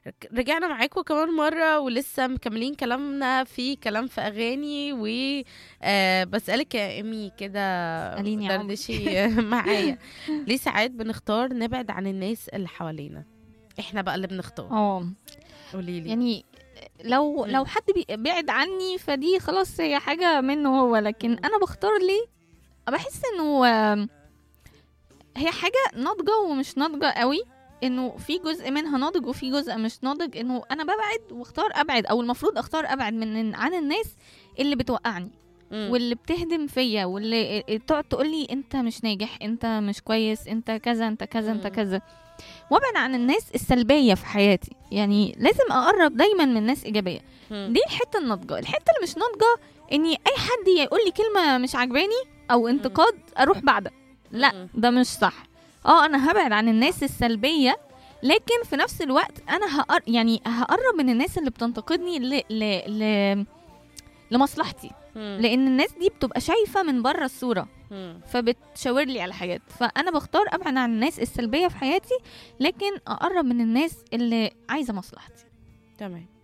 رجعنا معاكم كمان مرة ولسه مكملين كلامنا في كلام في أغاني و آه بسألك يا إيمي كده اسأليني يا عمر. دردشي معايا ليه ساعات بنختار نبعد عن الناس اللي حوالينا احنا بقى اللي بنختار اه قولي لي يعني لو مم. لو حد بي- بعد عني فدي خلاص هي حاجة منه هو لكن أنا بختار ليه بحس إنه آم، هي حاجة ناضجة ومش ناضجة قوي إنه في جزء منها ناضج وفي جزء مش ناضج إنه أنا ببعد واختار أبعد أو المفروض أختار أبعد من عن الناس اللي بتوقعني مم. واللي بتهدم فيا واللي تقعد تقول لي انت مش ناجح انت مش كويس انت كذا انت كذا انت مم. كذا وابعد عن الناس السلبيه في حياتي يعني لازم اقرب دايما من ناس ايجابيه مم. دي الحته الناضجه الحته اللي مش ناضجه اني اي حد يقول لي كلمه مش عجباني او انتقاد اروح بعدها لا مم. ده مش صح اه انا هبعد عن الناس السلبيه لكن في نفس الوقت انا هقر... يعني هقرب من الناس اللي بتنتقدني ل... ل... ل... لمصلحتي مم. لان الناس دي بتبقى شايفه من بره الصوره مم. فبتشاور لي على حاجات فانا بختار ابعد عن الناس السلبيه في حياتي لكن اقرب من الناس اللي عايزه مصلحتي تمام